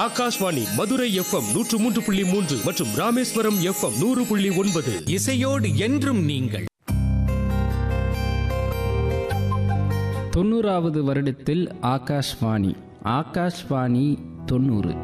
Akashvani Madurai FM நூற்று மூன்று புள்ளி மூன்று மற்றும் ராமேஸ்வரம் எஃப்எம் நூறு புள்ளி ஒன்பது இசையோடு என்றும் நீங்கள் தொண்ணூறாவது வருடத்தில் ஆகாஷ்வாணி ஆகாஷ்வாணி தொண்ணூறு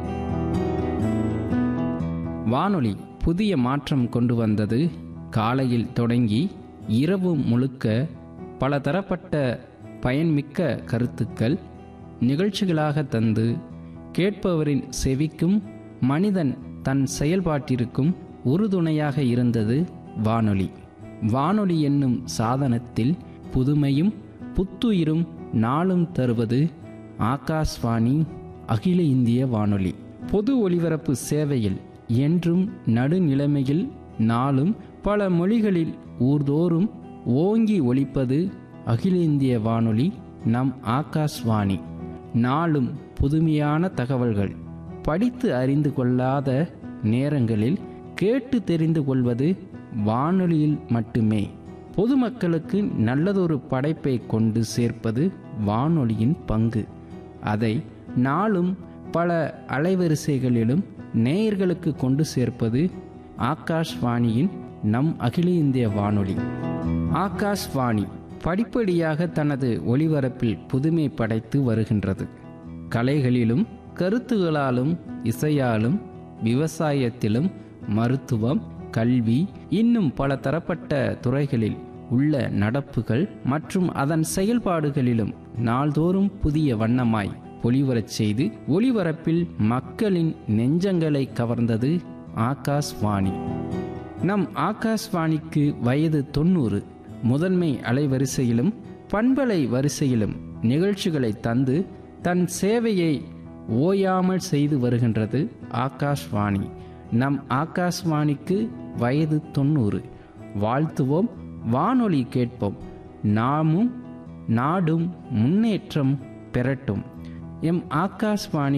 வானொலி புதிய மாற்றம் கொண்டு வந்தது காலையில் தொடங்கி இரவு முழுக்க பலதரப்பட்ட பயன்மிக்க கருத்துக்கள் நிகழ்ச்சிகளாக தந்து கேட்பவரின் செவிக்கும் மனிதன் தன் செயல்பாட்டிற்கும் உறுதுணையாக இருந்தது வானொலி வானொலி என்னும் சாதனத்தில் புதுமையும் புத்துயிரும் நாளும் தருவது ஆகாஷ்வாணி அகில இந்திய வானொலி பொது ஒலிபரப்பு சேவையில் என்றும் நடுநிலைமையில் நாளும் பல மொழிகளில் ஊர்தோறும் ஓங்கி ஒலிப்பது அகில இந்திய வானொலி நம் ஆகாஷ்வாணி நாளும் புதுமையான தகவல்கள் படித்து அறிந்து கொள்ளாத நேரங்களில் கேட்டு தெரிந்து கொள்வது வானொலியில் மட்டுமே பொதுமக்களுக்கு நல்லதொரு படைப்பை கொண்டு சேர்ப்பது வானொலியின் பங்கு அதை நாளும் பல அலைவரிசைகளிலும் நேயர்களுக்கு கொண்டு சேர்ப்பது ஆகாஷ்வாணியின் நம் அகில இந்திய வானொலி ஆகாஷ்வாணி படிப்படியாக தனது ஒளிபரப்பில் புதுமை படைத்து வருகின்றது கலைகளிலும் கருத்துகளாலும் இசையாலும் விவசாயத்திலும் மருத்துவம் கல்வி இன்னும் பல தரப்பட்ட துறைகளில் உள்ள நடப்புகள் மற்றும் அதன் செயல்பாடுகளிலும் நாள்தோறும் புதிய வண்ணமாய் ஒளிவரச் செய்து ஒளிபரப்பில் மக்களின் நெஞ்சங்களை கவர்ந்தது ஆகாஷ்வாணி நம் ஆகாஷ்வாணிக்கு வயது தொண்ணூறு முதன்மை அலைவரிசையிலும் பண்பலை வரிசையிலும் நிகழ்ச்சிகளை தந்து தன் சேவையை ஓயாமல் செய்து வருகின்றது ஆகாஷ்வாணி நம் ஆகாஷ்வாணிக்கு வயது தொண்ணூறு வாழ்த்துவோம் வானொலி கேட்போம் நாமும் நாடும் முன்னேற்றம் பெறட்டும் எம் ஆகாஷ்வாணி